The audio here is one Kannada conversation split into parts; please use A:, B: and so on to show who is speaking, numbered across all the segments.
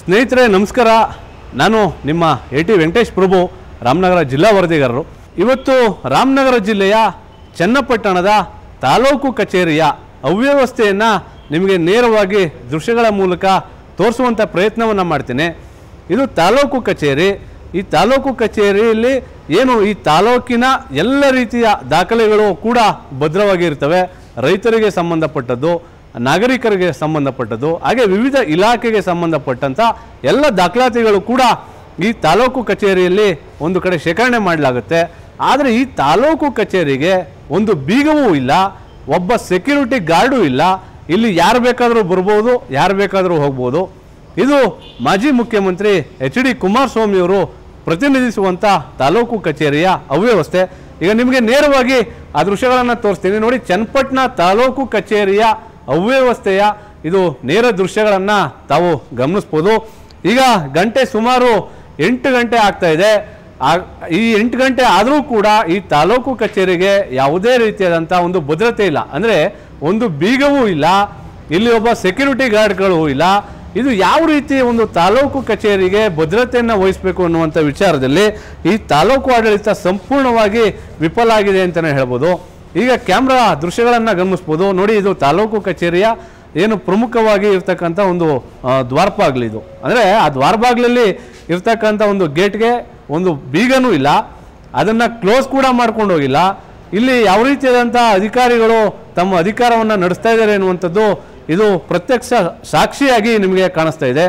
A: ಸ್ನೇಹಿತರೆ ನಮಸ್ಕಾರ ನಾನು ನಿಮ್ಮ ಎ ಟಿ ವೆಂಕಟೇಶ್ ಪ್ರಭು ರಾಮನಗರ ಜಿಲ್ಲಾ ವರದಿಗಾರರು ಇವತ್ತು ರಾಮನಗರ ಜಿಲ್ಲೆಯ ಚನ್ನಪಟ್ಟಣದ ತಾಲೂಕು ಕಚೇರಿಯ ಅವ್ಯವಸ್ಥೆಯನ್ನು ನಿಮಗೆ ನೇರವಾಗಿ ದೃಶ್ಯಗಳ ಮೂಲಕ ತೋರಿಸುವಂಥ ಪ್ರಯತ್ನವನ್ನು ಮಾಡ್ತೀನಿ ಇದು ತಾಲೂಕು ಕಚೇರಿ ಈ ತಾಲೂಕು ಕಚೇರಿಯಲ್ಲಿ ಏನು ಈ ತಾಲೂಕಿನ ಎಲ್ಲ ರೀತಿಯ ದಾಖಲೆಗಳು ಕೂಡ ಭದ್ರವಾಗಿರ್ತವೆ ರೈತರಿಗೆ ಸಂಬಂಧಪಟ್ಟದ್ದು ನಾಗರಿಕರಿಗೆ ಸಂಬಂಧಪಟ್ಟದ್ದು ಹಾಗೆ ವಿವಿಧ ಇಲಾಖೆಗೆ ಸಂಬಂಧಪಟ್ಟಂಥ ಎಲ್ಲ ದಾಖಲಾತಿಗಳು ಕೂಡ ಈ ತಾಲೂಕು ಕಚೇರಿಯಲ್ಲಿ ಒಂದು ಕಡೆ ಶೇಖರಣೆ ಮಾಡಲಾಗುತ್ತೆ ಆದರೆ ಈ ತಾಲೂಕು ಕಚೇರಿಗೆ ಒಂದು ಬೀಗವೂ ಇಲ್ಲ ಒಬ್ಬ ಸೆಕ್ಯೂರಿಟಿ ಗಾರ್ಡು ಇಲ್ಲ ಇಲ್ಲಿ ಯಾರು ಬೇಕಾದರೂ ಬರ್ಬೋದು ಯಾರು ಬೇಕಾದರೂ ಹೋಗ್ಬೋದು ಇದು ಮಾಜಿ ಮುಖ್ಯಮಂತ್ರಿ ಎಚ್ ಡಿ ಕುಮಾರಸ್ವಾಮಿಯವರು ಪ್ರತಿನಿಧಿಸುವಂಥ ತಾಲೂಕು ಕಚೇರಿಯ ಅವ್ಯವಸ್ಥೆ ಈಗ ನಿಮಗೆ ನೇರವಾಗಿ ಆ ದೃಶ್ಯಗಳನ್ನು ತೋರಿಸ್ತೀನಿ ನೋಡಿ ಚನ್ನಪಟ್ಟಣ ತಾಲೂಕು ಕಚೇರಿಯ ಅವ್ಯವಸ್ಥೆಯ ಇದು ನೇರ ದೃಶ್ಯಗಳನ್ನು ತಾವು ಗಮನಿಸ್ಬೋದು ಈಗ ಗಂಟೆ ಸುಮಾರು ಎಂಟು ಗಂಟೆ ಆಗ್ತಾ ಇದೆ ಆ- ಈ ಎಂಟು ಗಂಟೆ ಆದರೂ ಕೂಡ ಈ ತಾಲೂಕು ಕಚೇರಿಗೆ ಯಾವುದೇ ರೀತಿಯಾದಂಥ ಒಂದು ಭದ್ರತೆ ಇಲ್ಲ ಅಂದರೆ ಒಂದು ಬೀಗವೂ ಇಲ್ಲ ಇಲ್ಲಿ ಒಬ್ಬ ಸೆಕ್ಯೂರಿಟಿ ಗಾರ್ಡ್ಗಳು ಇಲ್ಲ ಇದು ಯಾವ ರೀತಿ ಒಂದು ತಾಲೂಕು ಕಚೇರಿಗೆ ಭದ್ರತೆಯನ್ನು ವಹಿಸಬೇಕು ಅನ್ನುವಂಥ ವಿಚಾರದಲ್ಲಿ ಈ ತಾಲೂಕು ಆಡಳಿತ ಸಂಪೂರ್ಣವಾಗಿ ವಿಫಲ ಆಗಿದೆ ಅಂತಲೇ ಹೇಳ್ಬೋದು ಈಗ ಕ್ಯಾಮ್ರಾ ದೃಶ್ಯಗಳನ್ನು ಗಮನಿಸ್ಬೋದು ನೋಡಿ ಇದು ತಾಲೂಕು ಕಚೇರಿಯ ಏನು ಪ್ರಮುಖವಾಗಿ ಇರ್ತಕ್ಕಂಥ ಒಂದು ಆ, ದ್ವಾರಬಾಗ್ಲು ಇದು ಅಂದರೆ ಆ ದ್ವಾರಬಾಗ್ಲಲ್ಲಿ ಇರ್ತಕ್ಕಂಥ ಒಂದು ಗೇಟ್ಗೆ ಒಂದು ಬೀಗನೂ ಇಲ್ಲ ಅದನ್ನು ಕ್ಲೋಸ್ ಕೂಡ ಮಾಡ್ಕೊಂಡು ಹೋಗಿಲ್ಲ ಇಲ್ಲಿ ಯಾವ ರೀತಿಯಾದಂಥ ಅಧಿಕಾರಿಗಳು ತಮ್ಮ ಅಧಿಕಾರವನ್ನು ನಡೆಸ್ತಾ ಇದ್ದಾರೆ ಅನ್ನುವಂಥದ್ದು ಇದು ಪ್ರತ್ಯಕ್ಷ ಸಾಕ್ಷಿಯಾಗಿ ನಿಮಗೆ ಕಾಣಿಸ್ತಾ ಇದೆ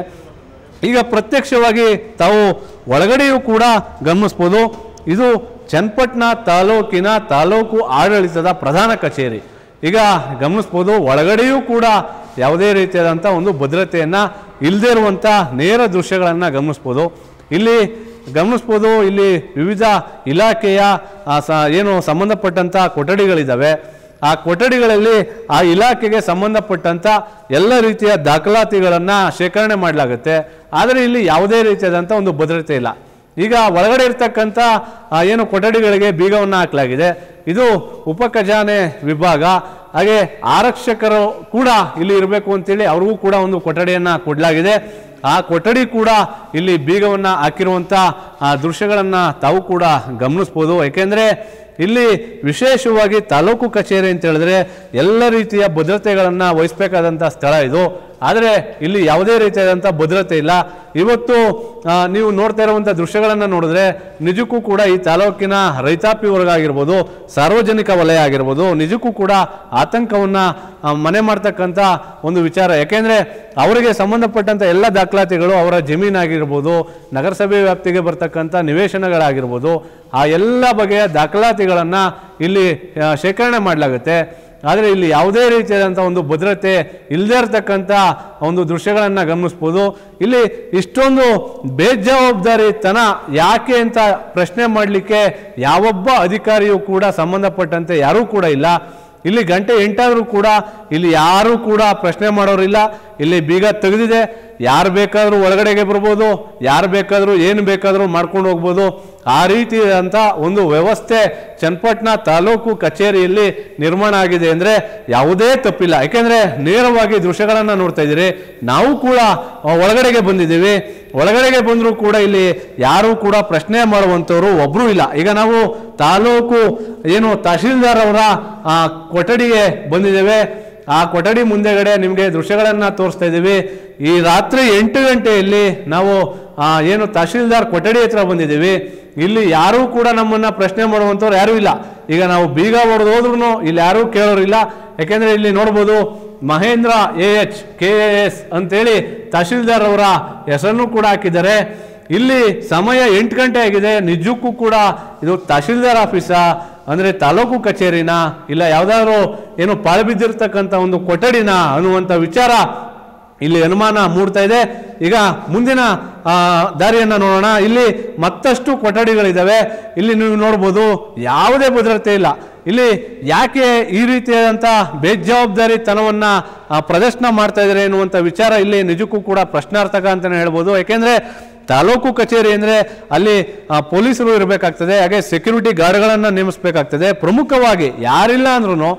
A: ಈಗ ಪ್ರತ್ಯಕ್ಷವಾಗಿ ತಾವು ಒಳಗಡೆಯೂ ಕೂಡ ಗಮನಿಸ್ಬೋದು ಇದು ಚನ್ನಪಟ್ಟಣ ತಾಲೂಕಿನ ತಾಲೂಕು ಆಡಳಿತದ ಪ್ರಧಾನ ಕಚೇರಿ ಈಗ ಗಮನಿಸ್ಬೋದು ಒಳಗಡೆಯೂ ಕೂಡ ಯಾವುದೇ ರೀತಿಯಾದಂಥ ಒಂದು ಭದ್ರತೆಯನ್ನು ಇಲ್ಲದೇ ಇರುವಂಥ ನೇರ ದೃಶ್ಯಗಳನ್ನು ಗಮನಿಸ್ಬೋದು ಇಲ್ಲಿ ಗಮನಿಸ್ಬೋದು ಇಲ್ಲಿ ವಿವಿಧ ಇಲಾಖೆಯ ಆ, ಸ- ಏನು ಸಂಬಂಧಪಟ್ಟಂಥ ಕೊಠಡಿಗಳಿದ್ದಾವೆ ಆ ಕೊಠಡಿಗಳಲ್ಲಿ ಆ ಇಲಾಖೆಗೆ ಸಂಬಂಧಪಟ್ಟಂಥ ಎಲ್ಲ ರೀತಿಯ ದಾಖಲಾತಿಗಳನ್ನು ಶೇಖರಣೆ ಮಾಡಲಾಗುತ್ತೆ ಆದರೆ ಇಲ್ಲಿ ಯಾವುದೇ ರೀತಿಯಾದಂಥ ಒಂದು ಭದ್ರತೆ ಇಲ್ಲ ಈಗ ಒಳಗಡೆ ಇರ್ತಕ್ಕಂಥ ಆ, ಏನು ಕೊಠಡಿಗಳಿಗೆ ಬೀಗವನ್ನು ಹಾಕಲಾಗಿದೆ ಇದು ಉಪ ಖಜಾನೆ ವಿಭಾಗ ಹಾಗೆ ಆರಕ್ಷಕರು ಕೂಡ ಇಲ್ಲಿ ಇರಬೇಕು ಅಂತೇಳಿ ಅವ್ರಿಗೂ ಕೂಡ ಒಂದು ಕೊಠಡಿಯನ್ನು ಕೊಡಲಾಗಿದೆ ಆ ಕೊಠಡಿ ಕೂಡ ಇಲ್ಲಿ ಬೀಗವನ್ನು ಹಾಕಿರುವಂಥ ಆ ದೃಶ್ಯಗಳನ್ನು ತಾವು ಕೂಡ ಗಮನಿಸ್ಬೋದು ಯಾಕೆಂದರೆ ಇಲ್ಲಿ ವಿಶೇಷವಾಗಿ ತಾಲೂಕು ಕಚೇರಿ ಅಂತ ಹೇಳಿದ್ರೆ ಎಲ್ಲ ರೀತಿಯ ಭದ್ರತೆಗಳನ್ನು ವಹಿಸಬೇಕಾದಂಥ ಸ್ಥಳ ಇದು ಆದರೆ ಇಲ್ಲಿ ಯಾವುದೇ ರೀತಿಯಾದಂಥ ಭದ್ರತೆ ಇಲ್ಲ ಇವತ್ತು ಆ, ನೀವು ನೋಡ್ತಾ ಇರುವಂಥ ದೃಶ್ಯಗಳನ್ನು ನೋಡಿದ್ರೆ ನಿಜಕ್ಕೂ ಕೂಡ ಈ ತಾಲೂಕಿನ ರೈತಾಪಿ ವರ್ಗ ಆಗಿರ್ಬೋದು ಸಾರ್ವಜನಿಕ ವಲಯ ಆಗಿರ್ಬೋದು ನಿಜಕ್ಕೂ ಕೂಡ ಆತಂಕವನ್ನು ಮನೆ ಮಾಡ್ತಕ್ಕಂಥ ಒಂದು ವಿಚಾರ ಯಾಕೆಂದರೆ ಅವರಿಗೆ ಸಂಬಂಧಪಟ್ಟಂಥ ಎಲ್ಲ ದಾಖಲಾತಿಗಳು ಅವರ ಜಮೀನಾಗಿರ್ಬೋದು ನಗರಸಭೆ ವ್ಯಾಪ್ತಿಗೆ ಬರ್ತಕ್ಕಂಥ ನಿವೇಶನಗಳಾಗಿರ್ಬೋದು ಆ ಎಲ್ಲ ಬಗೆಯ ದಾಖಲಾತಿಗಳನ್ನು ಇಲ್ಲಿ ಆ, ಶೇಖರಣೆ ಮಾಡಲಾಗುತ್ತೆ ಆದರೆ ಇಲ್ಲಿ ಯಾವುದೇ ರೀತಿಯಾದಂಥ ಒಂದು ಭದ್ರತೆ ಇಲ್ಲದೇ ಇರತಕ್ಕಂಥ ಒಂದು ದೃಶ್ಯಗಳನ್ನು ಗಮನಿಸ್ಬೋದು ಇಲ್ಲಿ ಇಷ್ಟೊಂದು ಬೇಜವಾಬ್ದಾರಿತನ ಯಾಕೆ ಅಂತ ಪ್ರಶ್ನೆ ಮಾಡಲಿಕ್ಕೆ ಯಾವೊಬ್ಬ ಅಧಿಕಾರಿಯೂ ಕೂಡ ಸಂಬಂಧಪಟ್ಟಂತೆ ಯಾರೂ ಕೂಡ ಇಲ್ಲ ಇಲ್ಲಿ ಗಂಟೆ ಎಂಟಾದರೂ ಕೂಡ ಇಲ್ಲಿ ಯಾರೂ ಕೂಡ ಪ್ರಶ್ನೆ ಮಾಡೋರಿಲ್ಲ ಇಲ್ಲಿ ಬೀಗ ತೆಗೆದಿದೆ ಯಾರು ಬೇಕಾದರೂ ಒಳಗಡೆಗೆ ಬರ್ಬೋದು ಯಾರು ಬೇಕಾದರೂ ಏನು ಬೇಕಾದರೂ ಮಾಡ್ಕೊಂಡು ಹೋಗ್ಬೋದು ಆ ರೀತಿಯಾದಂಥ ಒಂದು ವ್ಯವಸ್ಥೆ ಚನ್ನಪಟ್ಟಣ ತಾಲೂಕು ಕಚೇರಿಯಲ್ಲಿ ನಿರ್ಮಾಣ ಆಗಿದೆ ಅಂದರೆ ಯಾವುದೇ ತಪ್ಪಿಲ್ಲ ಯಾಕೆಂದರೆ ನೇರವಾಗಿ ದೃಶ್ಯಗಳನ್ನು ನೋಡ್ತಾ ಇದ್ದೀರಿ ನಾವು ಕೂಡ ಆ, ಒಳಗಡೆಗೆ ಬಂದಿದ್ದೀವಿ ಒಳಗಡೆಗೆ ಬಂದರೂ ಕೂಡ ಇಲ್ಲಿ ಯಾರೂ ಕೂಡ ಪ್ರಶ್ನೆ ಮಾಡುವಂಥವ್ರು ಒಬ್ಬರೂ ಇಲ್ಲ ಈಗ ನಾವು ತಾಲೂಕು ಏನು ತಹಶೀಲ್ದಾರ್ ಅವರ ಆ, ಕೊಠಡಿಗೆ ಬಂದಿದ್ದೇವೆ ಆ ಕೊಠಡಿ ಮುಂದೆಗಡೆ ನಿಮಗೆ ದೃಶ್ಯಗಳನ್ನು ತೋರಿಸ್ತಾ ಇದ್ದೀವಿ ಈ ರಾತ್ರಿ ಎಂಟು ಗಂಟೆಯಲ್ಲಿ ನಾವು ಆ, ಏನು ತಹಶೀಲ್ದಾರ್ ಕೊಠಡಿ ಹತ್ರ ಬಂದಿದ್ದೀವಿ ಇಲ್ಲಿ ಯಾರೂ ಕೂಡ ನಮ್ಮನ್ನ ಪ್ರಶ್ನೆ ಮಾಡುವಂಥವ್ರು ಯಾರೂ ಇಲ್ಲ ಈಗ ನಾವು ಬೀಗ ಹೊಡೆದು ಹೋದ್ರೂ ಇಲ್ಲಿ ಯಾರೂ ಕೇಳೋರಿಲ್ಲ ಯಾಕೆಂದ್ರೆ ಇಲ್ಲಿ ನೋಡ್ಬೋದು Mahendra A H K A S ಅಂತೇಳಿ ತಹಶೀಲ್ದಾರ್ ಅವರ ಹೆಸರನ್ನು ಕೂಡ ಹಾಕಿದ್ದಾರೆ ಇಲ್ಲಿ ಸಮಯ ಎಂಟು ಗಂಟೆ ಆಗಿದೆ ನಿಜಕ್ಕೂ ಕೂಡ ಇದು ತಹಶೀಲ್ದಾರ್ ಆಫೀಸಾ ಅಂದ್ರೆ ತಾಲೂಕು ಕಚೇರಿನ ಇಲ್ಲ ಯಾವ್ದಾದ್ರು ಏನು ಪಾಳು ಬಿದ್ದಿರ್ತಕ್ಕಂಥ ಒಂದು ಕೊಠಡಿನ ಅನ್ನುವಂಥ ವಿಚಾರ ಇಲ್ಲಿ ಅನುಮಾನ ಮೂಡ್ತಾ ಇದೆ ಈಗ ಮುಂದಿನ ಆ, ದಾರಿಯನ್ನ ನೋಡೋಣ ಇಲ್ಲಿ ಮತ್ತಷ್ಟು ಕೊಠಡಿಗಳಿದ್ದಾವೆ ಇಲ್ಲಿ ನೀವು ನೋಡ್ಬೋದು ಯಾವುದೇ ಭದ್ರತೆ ಇಲ್ಲ ಇಲ್ಲಿ ಯಾಕೆ ಈ ರೀತಿಯಾದಂಥ ಬೇಜವಾಬ್ದಾರಿತನವನ್ನ ಆ, ಪ್ರದರ್ಶನ ಮಾಡ್ತಾ ಇದ್ದಾರೆ ಎನ್ನುವಂಥ ವಿಚಾರ ಇಲ್ಲಿ ನಿಜಕ್ಕೂ ಕೂಡ ಪ್ರಶ್ನಾರ್ಥಕ ಅಂತಲೇ ಹೇಳ್ಬೋದು ಯಾಕೆಂದ್ರೆ ತಾಲೂಕು ಕಚೇರಿ ಅಂದರೆ ಅಲ್ಲಿ ಆ, ಪೊಲೀಸರು ಇರಬೇಕಾಗ್ತದೆ ಹಾಗೆ ಸೆಕ್ಯೂರಿಟಿ ಗಾರ್ಡ್ಗಳನ್ನು ನೇಮಿಸಬೇಕಾಗ್ತದೆ ಪ್ರಮುಖವಾಗಿ ಯಾರಿಲ್ಲ ಅಂದ್ರೂ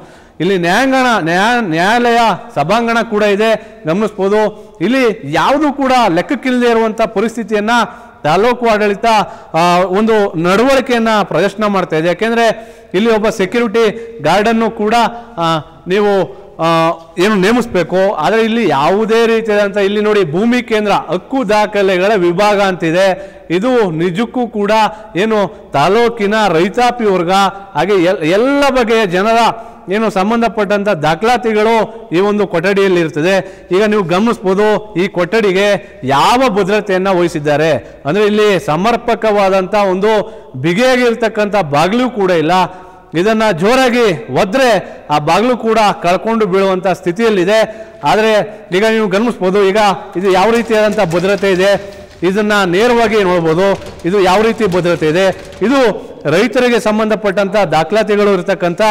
A: ಇಲ್ಲಿ ನ್ಯಾಯಾಂಗಣ ನ್ಯಾಯ ನ್ಯಾಯಾಲಯ ಸಭಾಂಗಣ ಕೂಡ ಇದೆ ಗಮನಿಸ್ಬೋದು ಇಲ್ಲಿ ಯಾವುದು ಕೂಡ ಲೆಕ್ಕಕ್ಕಿಲ್ಲದೆ ಇರುವಂಥ ಪರಿಸ್ಥಿತಿಯನ್ನ ತಾಲೂಕು ಆಡಳಿತ ಆ, ಒಂದು ನಡವಳಿಕೆಯನ್ನ ಪ್ರದರ್ಶನ ಮಾಡ್ತಾ ಇದೆ ಯಾಕೆಂದ್ರೆ ಇಲ್ಲಿ ಒಬ್ಬ ಸೆಕ್ಯೂರಿಟಿ ಗಾರ್ಡನ್ನು ಕೂಡ ಆ, ನೀವು ಆ, ಏನು ನೇಮಿಸ್ಬೇಕು ಆದರೆ ಇಲ್ಲಿ ಯಾವುದೇ ರೀತಿಯಾದಂಥ ಇಲ್ಲಿ ನೋಡಿ ಭೂಮಿ ಕೇಂದ್ರ ಹಕ್ಕು ದಾಖಲೆಗಳ ವಿಭಾಗ ಅಂತಿದೆ ಇದು ನಿಜಕ್ಕೂ ಕೂಡ ಏನು ತಾಲೂಕಿನ ರೈತಾಪಿ ವರ್ಗ ಹಾಗೆ ಎಲ್- ಎಲ್ಲ ಬಗೆಯ ಜನರ ಏನು ಸಂಬಂಧಪಟ್ಟಂತ ದಾಖಲಾತಿಗಳು ಈ ಒಂದು ಕೊಠಡಿಯಲ್ಲಿ ಇರ್ತದೆ ಈಗ ನೀವು ಗಮನಿಸ್ಬೋದು ಈ ಕೊಠಡಿಗೆ ಯಾವ ಭದ್ರತೆಯನ್ನ ವಹಿಸಿದ್ದಾರೆ ಅಂದ್ರೆ ಇಲ್ಲಿ ಸಮರ್ಪಕವಾದಂತ ಒಂದು ಬಿಗಿಯಾಗಿರ್ತಕ್ಕಂಥ ಬಾಗಿಲು ಕೂಡ ಇಲ್ಲ ಇದನ್ನ ಜೋರಾಗಿ ಒದ್ರೆ ಆ ಬಾಗಿಲು ಕೂಡ ಕಳ್ಕೊಂಡು ಬೀಳುವಂತ ಸ್ಥಿತಿಯಲ್ಲಿದೆ ಆದರೆ ಈಗ ನೀವು ಗಮನಿಸ್ಬೋದು ಈಗ ಇದು ಯಾವ ರೀತಿಯಾದಂಥ ಭದ್ರತೆ ಇದೆ ಇದನ್ನ ನೇರವಾಗಿ ನೋಡ್ಬೋದು ಇದು ಯಾವ ರೀತಿ ಭದ್ರತೆ ಇದೆ ಇದು ರೈತರಿಗೆ ಸಂಬಂಧಪಟ್ಟಂತ ದಾಖಲಾತಿಗಳು ಇರತಕ್ಕಂಥ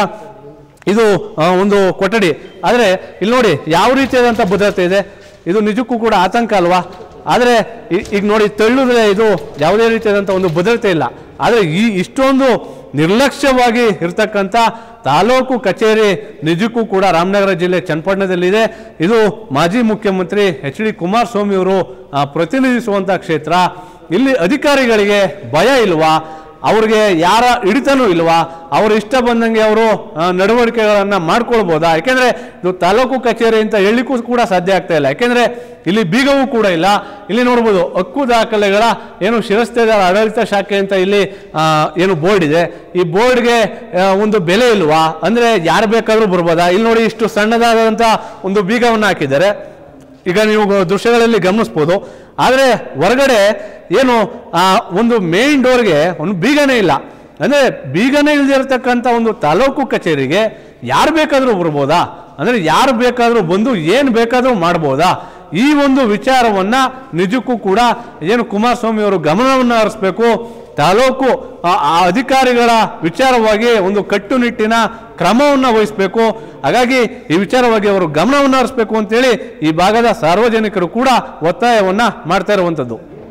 A: ಇದು ಆ, ಒಂದು ಕೊಠಡಿ ಆದರೆ ಇಲ್ಲಿ ನೋಡಿ ಯಾವ ರೀತಿಯಾದಂಥ ಭದ್ರತೆ ಇದೆ ಇದು ನಿಜಕ್ಕೂ ಕೂಡ ಆತಂಕ ಅಲ್ವಾ ಆದರೆ ಈ- ಈಗ ನೋಡಿ ತಳ್ಳಿದ್ರೆ ಇದು ಯಾವುದೇ ರೀತಿಯಾದಂಥ ಒಂದು ಭದ್ರತೆ ಇಲ್ಲ ಆದರೆ ಈ ಇಷ್ಟೊಂದು ನಿರ್ಲಕ್ಷ್ಯವಾಗಿ ಇರ್ತಕ್ಕಂಥ ತಾಲೂಕು ಕಚೇರಿ ನಿಜಕ್ಕೂ ಕೂಡ ರಾಮನಗರ ಜಿಲ್ಲೆ ಚನ್ನಪಟ್ಟಣದಲ್ಲಿದೆ ಇದು ಮಾಜಿ ಮುಖ್ಯಮಂತ್ರಿ ಎಚ್ ಡಿ ಕುಮಾರಸ್ವಾಮಿ ಅವರು ಆ, ಪ್ರತಿನಿಧಿಸುವಂಥ ಕ್ಷೇತ್ರ ಇಲ್ಲಿ ಅಧಿಕಾರಿಗಳಿಗೆ ಭಯ ಇಲ್ವಾ ಅವ್ರಿಗೆ ಯಾರ ಹಿಡಿತನೂ ಇಲ್ವಾ ಅವ್ರ ಇಷ್ಟ ಬಂದಂಗೆ ಅವರು ನಡವಳಿಕೆಗಳನ್ನ ಮಾಡ್ಕೊಳ್ಬೋದಾ ಯಾಕೆಂದ್ರೆ ಇದು ತಾಲೂಕು ಕಚೇರಿ ಅಂತ ಹೇಳಲಿಕ್ಕೂ ಕೂಡ ಸಾಧ್ಯ ಆಗ್ತಾ ಇಲ್ಲ ಯಾಕೆಂದ್ರೆ ಇಲ್ಲಿ ಬೀಗವೂ ಕೂಡ ಇಲ್ಲ ಇಲ್ಲಿ ನೋಡ್ಬೋದು ಹಕ್ಕು ದಾಖಲೆಗಳ ಏನು ಶಿರಸ್ತೇದಾರ ಆಡಳಿತ ಶಾಖೆ ಅಂತ ಇಲ್ಲಿ ಆ, ಏನು ಬೋರ್ಡ್ ಇದೆ ಈ ಬೋರ್ಡ್ಗೆ ಒಂದು ಬೆಲೆ ಇಲ್ವಾ ಅಂದ್ರೆ ಯಾರು ಬೇಕಾದ್ರೂ ಬರ್ಬೋದಾ ಇಲ್ಲಿ ನೋಡಿ ಇಷ್ಟು ಸಣ್ಣದಾದಂಥ ಒಂದು ಬೀಗವನ್ನು ಹಾಕಿದ್ದಾರೆ ಈಗ ನೀವು ದೃಶ್ಯಗಳಲ್ಲಿ ಗಮನಿಸ್ಬೋದು ಆದರೆ ಹೊರಗಡೆ ಏನು ಆ ಒಂದು ಮೇನ್ ಡೋರ್ಗೆ ಒಂದು ಬೀಗನೇ ಇಲ್ಲ ಅಂದರೆ ಬೀಗನೇ ಇಲ್ಲದೆ ಇರತಕ್ಕಂಥ ಒಂದು ತಾಲೂಕು ಕಚೇರಿಗೆ ಯಾರು ಬೇಕಾದರೂ ಬರ್ಬೋದಾ ಅಂದರೆ ಯಾರು ಬೇಕಾದರೂ ಬಂದು ಏನು ಬೇಕಾದರೂ ಮಾಡ್ಬೋದಾ ಈ ಒಂದು ವಿಚಾರವನ್ನ ನಿಜಕ್ಕೂ ಕೂಡ ಏನು ಕುಮಾರಸ್ವಾಮಿ ಅವರು ಗಮನವನ್ನು ಹರಿಸ್ಬೇಕು ತಾಲೂಕು ಆ ಆ ಅಧಿಕಾರಿಗಳ ವಿಚಾರವಾಗಿ ಒಂದು ಕಟ್ಟುನಿಟ್ಟಿನ ಕ್ರಮವನ್ನು ವಹಿಸಬೇಕು ಹಾಗಾಗಿ ಈ ವಿಚಾರವಾಗಿ ಅವರು ಗಮನವನ್ನು ಹರಿಸಬೇಕು ಅಂತೇಳಿ ಈ ಭಾಗದ ಸಾರ್ವಜನಿಕರು ಕೂಡ ಒತ್ತಾಯವನ್ನ ಮಾಡ್ತಾ ಇರುವಂಥದ್ದು